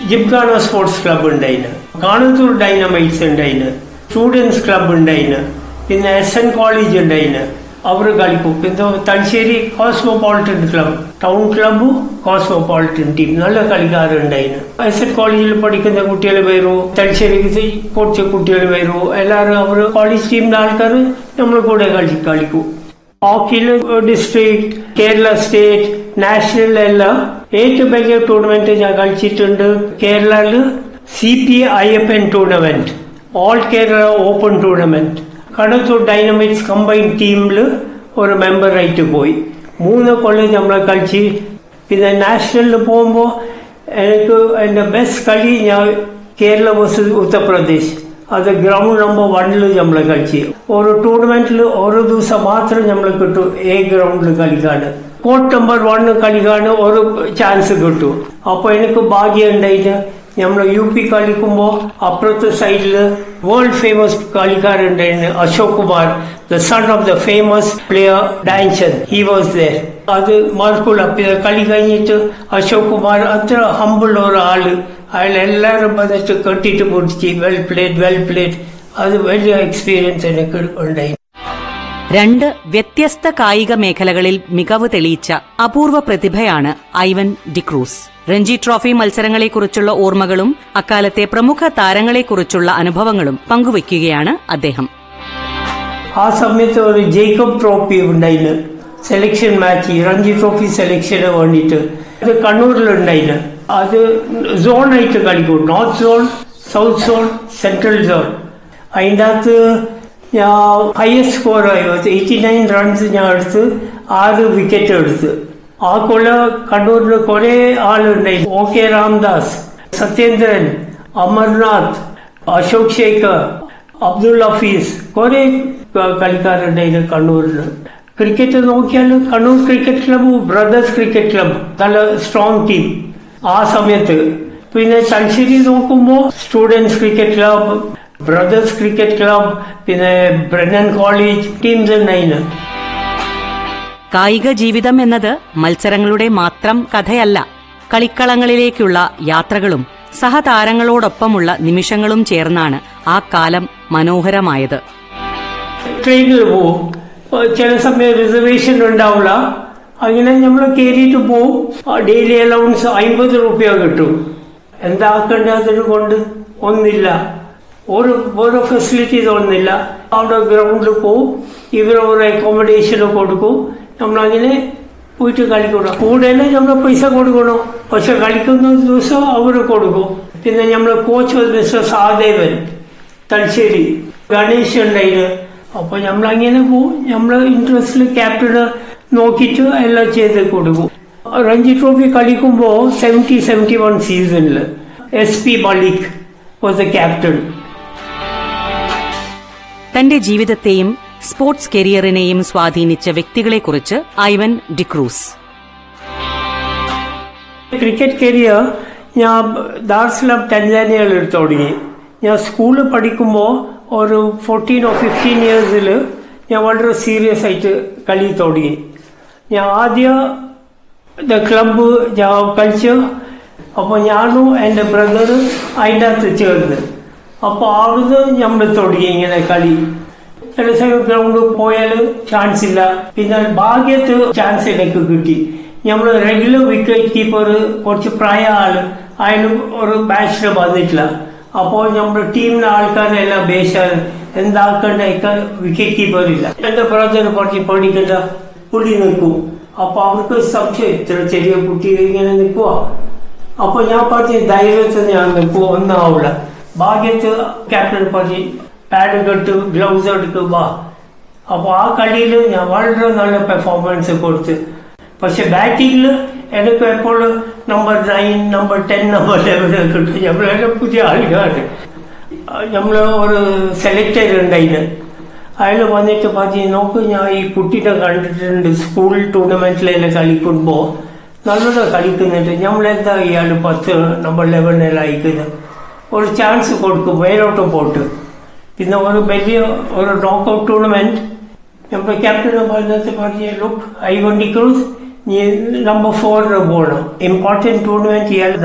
gymkhana sports club ഉണ്ടായിന് കാണത്തൂർ ഡൈനമൈറ്റ്സ് ഉണ്ടായിന് students club ഉണ്ടായിന് പിന്നെ എസ് എൻ കോളേജ് ഉണ്ടായിന് അവർ കളിക്കും പിന്നെ തലശ്ശേരി കോസ്മോപോളിറ്റൻ ക്ലബ്ബ് ടൗൺ ക്ലബ്ബും കോസ്മോപോളിറ്റൻ ടീം നല്ല കളിക്കാരുണ്ടായിന് എസ് എൻ കോളേജിൽ പഠിക്കുന്ന കുട്ടികൾ വരൂ തലശ്ശേരി കുറച്ച് കുട്ടികൾ വരൂ എല്ലാവരും അവർ കോളേജ് ടീമിന്റെ ആൾക്കാർ നമ്മൾ കൂടെ കളി കളിക്കും ഹോക്കിയിൽ ഡിസ്ട്രിക്ട് കേരള സ്റ്റേറ്റ് നാഷണൽ എല്ലാം ഏറ്റവും വലിയ ടൂർണമെന്റ് ഞാൻ കളിച്ചിട്ടുണ്ട് കേരളയിൽ C P I F N tournament all Kerala open tournament Kadathur dynamics combine ടീമിൽ ഒരു മെമ്പറായിട്ട് പോയി മൂന്ന് കൊല്ലം നമ്മൾ കളിച്ച് പിന്നെ നാഷണലിൽ പോകുമ്പോൾ എനിക്ക് എൻ്റെ ബെസ്റ്റ് കളി ഞാൻ കേരള വേഴ്സസ് ഉത്തർപ്രദേശ് അത് ഗ്രൗണ്ട് നമ്പർ വണ്ണിൽ നമ്മൾ കളിച്ച് ഒരു ടൂർണമെന്റിൽ ഓരോ ദിവസം മാത്രം നമ്മൾ കിട്ടും എ ഗ്രൗണ്ടിൽ കളിക്കാൻ കോർട്ട് നമ്പർ വണ്ണ് കളിക്കാൻ ഒരു ചാൻസ് കിട്ടും അപ്പോൾ എനിക്ക് ഭാഗ്യം ഉണ്ടായിട്ട് നമ്മൾ യു പി കളിക്കുമ്പോൾ അപ്പുറത്തെ സൈഡിൽ വേൾഡ് ഫേമസ് കളിക്കാരുണ്ടായിരുന്നു Ashok Kumar the son of the famous player Danson he was there അത് മറക്കൂല പിന്നെ കളി കഴിഞ്ഞിട്ട് അശോക് കുമാർ അത്ര ഹമ്പിൾ ഒരാള് അയാൾ എല്ലാവരും വന്നിട്ട് കെട്ടിട്ട് പിടിച്ച് വെൽ പ്ലേഡ് വെൽ പ്ലേഡ് അത് വലിയ എക്സ്പീരിയൻസ് എനിക്ക് ഉണ്ടായി രണ്ട് വ്യത്യസ്ത കായിക മേഖലകളിൽ മികവ് തെളിയിച്ച അപൂർവ പ്രതിഭയാണ് ഐവൻ ഡിക്രൂസ് രഞ്ജി ട്രോഫി മത്സരങ്ങളെക്കുറിച്ചുള്ള ഓർമ്മകളും അക്കാലത്തെ പ്രമുഖ താരങ്ങളെക്കുറിച്ചുള്ള അനുഭവങ്ങളും പങ്കുവയ്ക്കുകയാണ് അദ്ദേഹം ആ സമയത്ത് ഒരു ജേക്കബ് ട്രോഫി ഉണ്ടായിന് സെലക്ഷൻ മാച്ച് രഞ്ജി ട്രോഫി സെലക്ഷന് വേണ്ടിയിട്ട് അത് കണ്ണൂരിലുണ്ടായിന് അത് സോണായിട്ട് കളിക്കും north zone south zone central zone അതിൻ്റെ അകത്ത് ഞാൻ ഹയസ്റ്റ് സ്കോർ ആയി എയ്റ്റി നയൻ റൺസ് ഞാൻ എടുത്ത് ആറ് വിക്കറ്റ് എടുത്ത് ആ കൊല്ല കണ്ണൂരിൽ കുറെ ആളുണ്ടായി ഒ കെ രാംദാസ് സത്യേന്ദ്രൻ അമർനാഥ് അശോക് ശേഖർ അബ്ദുൾ ഹഫീസ് കുറെ കളിക്കാരുണ്ടായിരുന്നു കണ്ണൂരിൽ ക്രിക്കറ്റ് നോക്കിയാൽ Kannur cricket club brothers cricket club നല്ല സ്ട്രോങ് ടീം ആ സമയത്ത് പിന്നെ തലശ്ശേരി നോക്കുമ്പോൾ students cricket club brothers cricket club പിന്നെ ബ്രണ്ണൻ കോളേജ് ടീംസ് ഉണ്ടായിരുന്നു കായിക ജീവിതം എന്നത് മത്സരങ്ങളുടെ മാത്രം കഥയല്ല കളിക്കളങ്ങളിലേക്കുള്ള യാത്രകളും സഹതാരങ്ങളോടൊപ്പമുള്ള നിമിഷങ്ങളും ചേർന്നാണ് ആ കാലം മനോഹരമായത് ട്രെയിനിൽ പോവും ചില സമയം റിസർവേഷൻ ഉണ്ടാവില്ല അങ്ങനെ നമ്മൾ കയറിയിട്ട് പോവും ഡെയിലി അലൗൺസ് അമ്പത് റുപ്യ കിട്ടും എന്താക്കേണ്ടതിന് കൊണ്ട് ഒന്നില്ല ഒരു ഓരോ ഫെസിലിറ്റീസ് ഒന്നില്ല അവിടെ ഗ്രൗണ്ടിൽ പോവും ഇവർ ഒരു അക്കോമഡേഷൻ കൊടുക്കും നമ്മളങ്ങനെ പോയിട്ട് കളിക്കണം കൂടുതൽ നമ്മൾ പൈസ കൊടുക്കണം പക്ഷെ കളിക്കുന്ന ദിവസം അവർ കൊടുക്കും പിന്നെ നമ്മൾ കോച്ച് മിസ്റ്റർ സഹദേവൻ തലശ്ശേരി ഗണേശ് ഉണ്ടായിരുന്നു അപ്പൊ നമ്മൾ അങ്ങനെ പോവും നമ്മളെ ഇൻട്രസ്റ്റിൽ ക്യാപ്റ്റന് നോക്കിയിട്ട് എല്ലാം ചെയ്ത് കൊടുക്കും രഞ്ജി ട്രോഫി കളിക്കുമ്പോൾ സെവൻറ്റി സെവൻറ്റി വൺ സീസണിൽ S P Malik was the captain തന്റെ ജീവിതത്തെയും സ്പോർട്സ് കരിയറിനെയും സ്വാധീനിച്ച വ്യക്തികളെക്കുറിച്ച് ഐവൻ ഡിക്രൂസ് ക്രിക്കറ്റ് കരിയർ ഞാൻ ദാർസലാം ടെൻസാനിയയിൽ എടുത്തു തുടങ്ങി ഞാൻ സ്കൂളിൽ പഠിക്കുമ്പോൾ ഒരു ഫോർട്ടീൻ ഓ ഫിഫ്റ്റീൻ ഇയേഴ്സിൽ ഞാൻ വളരെ സീരിയസ് ആയിട്ട് കളി തുടങ്ങി ഞാൻ ആദ്യം ദ ക്ലബ്ബ് ഞാൻ കളിച്ചു അപ്പോൾ ഞാനും എൻ്റെ ബ്രദർ അതിൻ്റെ അകത്ത് ചേർന്ന് അപ്പോൾ അവിടുന്ന് നമ്മൾ തുടങ്ങി ഇങ്ങനെ കളി ചില സമയം ഗ്രൗണ്ടിൽ പോയാൽ ചാൻസ് ഇല്ല പിന്നെ ഭാഗ്യത്ത് ചാൻസ് എനിക്ക് കിട്ടി നമ്മൾ റെഗുലർ വിക്കറ്റ് കീപ്പർ കുറച്ച് പ്രായ ആള് അയാളും ഒരു മാച്ചിന് വന്നിട്ടില്ല അപ്പോൾ നമ്മുടെ ടീമിലെ ആൾക്കാരെല്ലാം ബേശാണ് എന്താക്കേണ്ട വിക്കറ്റ് കീപ്പർ ഇല്ല എന്റെ ബ്രദർ കുറച്ച് പഠിക്കണ്ട പുള്ളി നിൽക്കും അപ്പൊ അവർക്ക് സംശയം ഇത്ര ചെറിയ കുട്ടി ഇങ്ങനെ നിൽക്കുക അപ്പൊ ഞാൻ പറഞ്ഞ ധൈര്യത്തിൽ ഞാൻ നിൽക്കുക ഒന്നാവില്ല ഭാഗ്യത്ത് ക്യാപ്റ്റൻ പറഞ്ഞ് പാഡ് കെട്ട് ഗ്ലൗസ് എടുത്ത് വാ അപ്പൊ ആ കളിയിൽ ഞാൻ വളരെ നല്ല പെർഫോമൻസ് കൊടുത്ത് പക്ഷെ ബാറ്റിംഗിൽ എനിക്ക് എപ്പോഴും number nine number ten number eleven കിട്ടും നമ്മളെല്ലാം പുതിയ ആൾക്കാർ നമ്മൾ ഒരു സെലക്ടർ ഉണ്ടായിന് അയാൾ വന്നിട്ട് പറഞ്ഞു നോക്ക് ഞാൻ ഈ കുട്ടീനെ കണ്ടിട്ടുണ്ട് സ്കൂൾ ടൂർണമെന്റിലെല്ലാം കളിക്കുമ്പോൾ നല്ലതാണ് കളിക്കുന്നുണ്ട് നമ്മളെന്താ ഇയാൾ പത്ത് നമ്പർ ലെവനിൽ അയക്കുന്നത് ഒരു ചാൻസ് കൊടുക്കും മേലോട്ട് പോട്ട് പിന്നെ ഒരു വലിയ ഒരു നോക്കൗട്ട് ടൂർണമെന്റ് നമ്മുടെ ക്യാപ്റ്റൻ പറഞ്ഞത് പറഞ്ഞ ലുക്ക് ഐ വണ്ടി ക്രൂസ് നീ നമ്പർ ഫോറിന് പോകണം ഇമ്പോർട്ടൻറ്റ് ടൂർണമെന്റ് ഇയാൾ